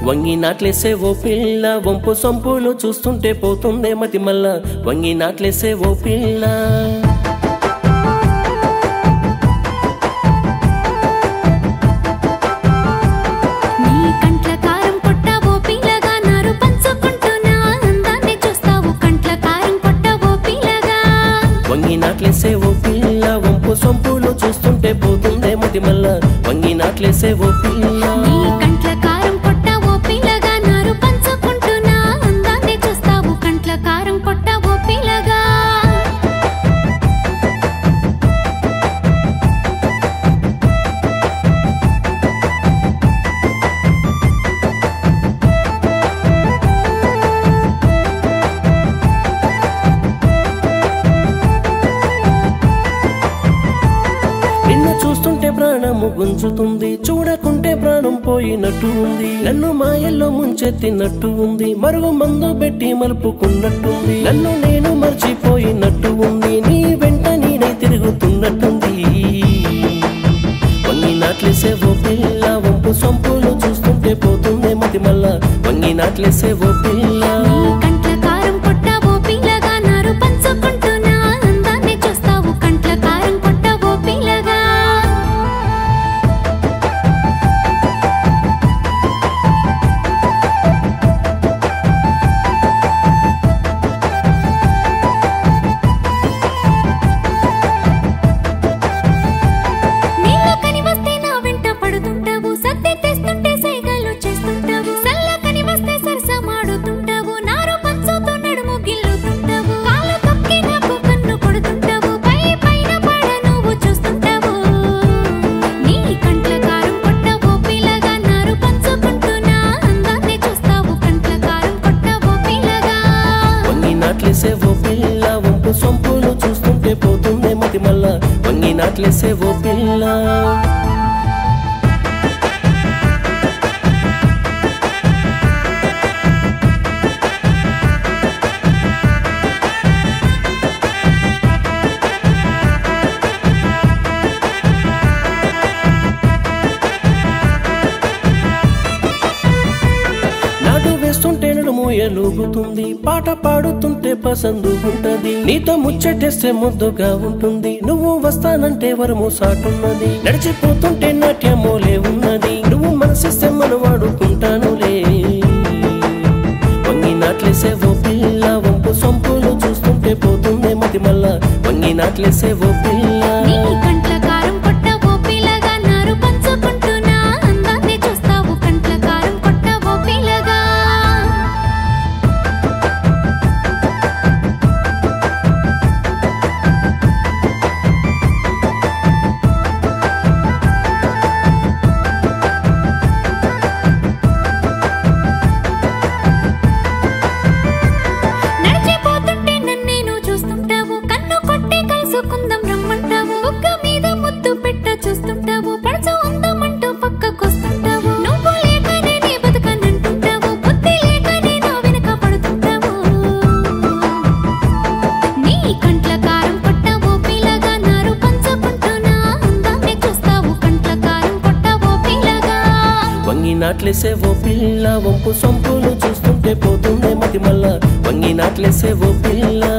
వంగి నాట్లేసే ఓ పిల్ల వంపు సొంపులు చూస్తుంటే పోతుందే మతి మల్ల వంగి నాట్లేసే ఓ పిల్ల నీ కంట్ల కారం కొట్టావో పిల్లగా నారు పంచుకుంటున్నా అందాన్ని చూస్తావు కంట్ల కారం కొట్టావో పిల్లగా వంగి నాట్లేసే ఓ పిల్ల వంపు సొంపులు చూస్తుంటే పోతుందే మతి మల్ల వంగి నాట్లేసే ఓ పిల్ల నీ కంట్ల కారం కొట్టావో పిల్లగా నారు పంచుకుంటున్నా అందాన్ని చూస్తావు కంట్ల కారం కొట్టావో పిల్లగా నిన్ను చూస్తుంటే ప్రాణము గుంజుతుంది చూడకుంటే ప్రాణం పోయినట్టు ఉంది నన్ను మాయల్లో ముంచెత్తినట్టు ఉంది మరుగు మందు పెట్టి మలుపుకున్నట్టుంది నన్ను నేను మర్చిపోయినట్టు ఉంది నీ వెంట నేనే తిరుగుతున్నట్టుంది వంగి నాట్లేసే ఓ పిల్ల వంపు సొంపులు చూస్తుంటే పోతుందే మతి మల్ల వంగి నాట్లేసే ఓ పిల్ల నీ కంట్ల కారం కొట్టావో పిల్లగా నారు పంచుకుంటున్నా అందాన్ని చూస్తావు కంట్ల కారం కొట్టావో పిల్లగా నీళ్ళకని వస్తే నా వెంట పడుతుంటావు సత్తి తెస్తుంటే సైగలు చేస్తుంటావు సల్లకని వస్తే సరసమాడుతుంటావు నారు పంచుతూ నడుము గిల్లుతుంటావు కాళ్ళ తొక్కి నాకు కన్ను కొడుతుంటావు పై పైన పడ నువ్వు చూస్తుంటావు నీ కంట్ల కారం కొట్టావో పిల్లగా నారు పంచుకుంటున్నా అందాన్ని చూస్తావు కంట్ల కారం కొట్టావో పిల్లగా వంగి నాట్లేసే ఓ పిల్ల వంపు సొంపులు చూస్తుంటే పోతుందే మతి మల్ల వంగి నాట్లేసే ఓ పిల్ల నాటు వేస్తుంటే నడుము ఎలుగుతుంది పాట పాడుతుంటే పసందుకుంటది నీతో ముచ్చటేస్తే ముద్దుగా ఉంటుంది నువ్వు వస్తానంటే వరము సాటున్నది నడిచిపోతుంటే నాట్యమోలే ఉన్నది నువ్వు మనసిస్తే మనం వాడుకుంటానులే వంగి నాట్లేసే ఓ పిల్ల వంపు సొంపులు చూస్తుంటే పోతుందే మతి మల్ల వంగి నాట్లేసే ఓ పిల్ల నీ కంట్ల కారం కొట్టావో పిల్లగా నారు పంచుకుంటున్నా అందాన్ని చూస్తావు కంట్ల కారం కొట్టావో పిల్లగా నడిచిపోతుంటే నన్నేను చూస్తుంటావు కన్ను కొట్టి కలుసుకుందాం రమ్మంటావు బుగ్గ మీద ముద్దు పెట్ట చూస్తుంటావు పడచు ఉందామంటూ పక్కకొస్తుంటావు నువ్వు లేకనే నీ బతుకనంటుంటావు బుద్ధి లేకనే నా వెనక పడుతుంటావు నీ కంట్ల కారం కొట్టావో పిల్లగా నారు పంచుకుంటున్నా అందాన్ని చూస్తావు కంట్ల కారం కొట్టావో పిల్లగా వంగి నాట్లేసే ఓ పిల్ల వంపు సొంపులు చూస్తుంటే పోతుందే మతి మల్ల వంగి నాట్లేసే ఓ పిల్ల